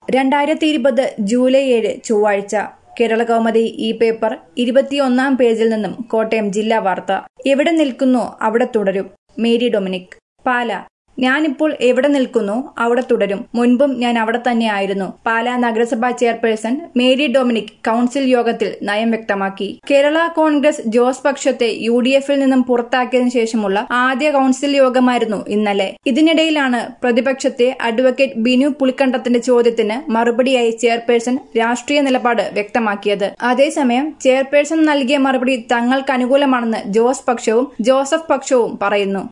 രണ്ടായിരത്തി ഇരുപത് ജൂലൈ ഏഴ് ചൊവ്വാഴ്ച കേരള കൗമുദി ഈ പേപ്പർ ഇരുപത്തിയൊന്നാം പേജിൽ നിന്നും കോട്ടയം ജില്ലാ വാർത്ത എവിടെ നിൽക്കുന്നോ അവിടെ തുടരും മേരി ഡൊമിനിക് പാല ഞാനിപ്പോൾ എവിടെ നിൽക്കുന്നു അവിടെ തുടരും മുൻപും ഞാൻ അവിടെ തന്നെയായിരുന്നു പാലാ നഗരസഭാ ചെയർപേഴ്സൺ മേരി ഡൊമിനിക് കൌൺസിൽ യോഗത്തിൽ നയം വ്യക്തമാക്കി കേരള കോൺഗ്രസ് ജോസ് പക്ഷത്തെ യു ഡി എഫിൽ നിന്നും പുറത്താക്കിയതിനു ശേഷമുള്ള ആദ്യ കൌൺസിൽ യോഗമായിരുന്നു ഇന്നലെ ഇതിനിടയിലാണ് പ്രതിപക്ഷത്തെ അഡ്വക്കേറ്റ് ബിനു പുളിക്കണ്ടത്തിന്റെ ചോദ്യത്തിന് മറുപടിയായി ചെയർപേഴ്സൺ രാഷ്ട്രീയ നിലപാട് വ്യക്തമാക്കിയത് അതേസമയം ചെയർപേഴ്സൺ നൽകിയ മറുപടി തങ്ങൾക്ക് അനുകൂലമാണെന്ന് ജോസ് പക്ഷവും ജോസഫ് പക്ഷവും പറയുന്നു